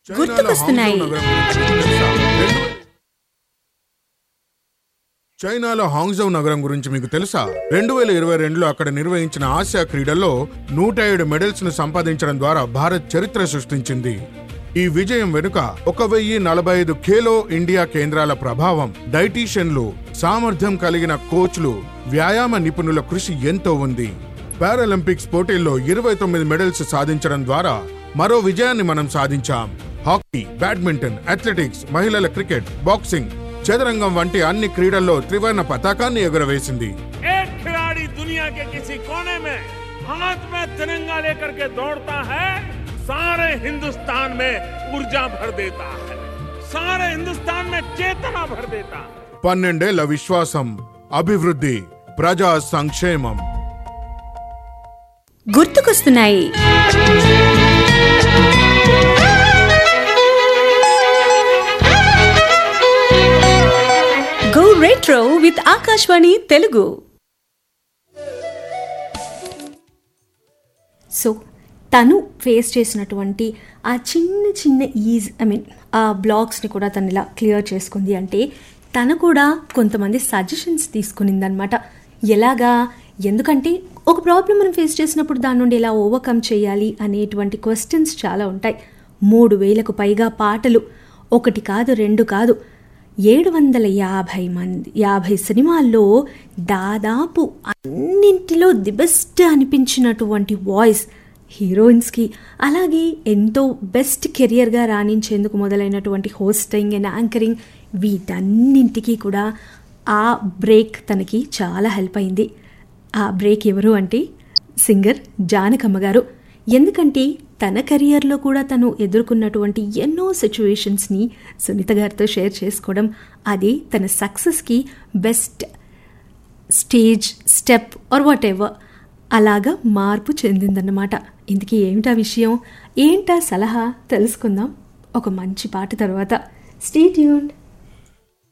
గుర్తుకొస్తున్నాయి. చైనాలో హాంగ్జౌ నగరం గురించి మీకు తెలుసా రెండు వేల ఇరవై రెండులో అక్కడ నిర్వహించిన ఆసియా క్రీడల్లో నూట ఏడు మెడల్స్ ను సంపాదించడం ద్వారా భారత్ చరిత్ర సృష్టించింది ఈ విజయం వెనుక ఒక వెయ్యి నలభై ఐదు ఖేలో ఇండియా కేంద్రాల ప్రభావం డైటీషియన్లు సామర్థ్యం కలిగిన కోచ్లు వ్యాయామ నిపుణుల కృషి ఎంతో ఉంది పారాలింపిక్స్ పోటీల్లో ఇరవై తొమ్మిది మెడల్స్ సాధించడం ద్వారా మరో విజయాన్ని మనం సాధించాం హాకీ బ్యాడ్మింటన్ అథ్లెటిక్స్ మహిళల క్రికెట్ బాక్సింగ్ చదరంగం వంటి అన్ని క్రీడల్లో త్రివర్ణ పతాకాన్ని ఎగురవేసింది एक खिलाड़ी दुनिया के किसी कोने में हाथ में तिरंगा लेकर के दौड़ता है सारे हिंदुस्तान में ऊर्जा भर देता है सारे हिंदुस्तान में चेतना भर देता है పన్నెండేళ్ల విశ్వాసం అభివృద్ధి ప్రజా సంక్షేమం గుర్తుకొస్తున్నాయి go retro with Akashvani Telugu so తను ఫేస్ చేసినటువంటి ఆ చిన్న చిన్న ఈజ్ ఐ మీన్ ఆ బ్లాగ్స్ని కూడా తను ఇలా క్లియర్ చేసుకుంది అంటే తను కూడా కొంతమంది సజెషన్స్ తీసుకునిందనమాట ఎలాగా ఎందుకంటే ఒక ప్రాబ్లం మనం ఫేస్ చేసినప్పుడు దాని నుండి ఎలా ఓవర్కమ్ చేయాలి అనేటువంటి క్వశ్చన్స్ చాలా ఉంటాయి మూడు వేలకు పైగా పాటలు ఒకటి కాదు రెండు కాదు ఏడు వందల యాభై మంది యాభై సినిమాల్లో దాదాపు అన్నింటిలో ది బెస్ట్ అనిపించినటువంటి వాయిస్ హీరోయిన్స్కి అలాగే ఎంతో బెస్ట్ కెరియర్గా రాణించేందుకు మొదలైనటువంటి హోస్టింగ్ అండ్ యాంకరింగ్ వీటన్నింటికీ కూడా ఆ బ్రేక్ తనకి చాలా హెల్ప్ అయింది ఆ బ్రేక్ ఎవరు అంటే సింగర్ జానకమ్మ గారు ఎందుకంటే తన కెరియర్లో కూడా తను ఎదుర్కొన్నటువంటి ఎన్నో సిచ్యువేషన్స్ని సునీత గారితో షేర్ చేసుకోవడం అది తన సక్సెస్కి best stage step or whatever అలాగా మార్పు చెందిందన్నమాట ఇందుకీ ఏమిటా విషయం ఏంటా సలహా తెలుసుకుందాం ఒక మంచి పాట తర్వాత స్టే ట్యూన్డ్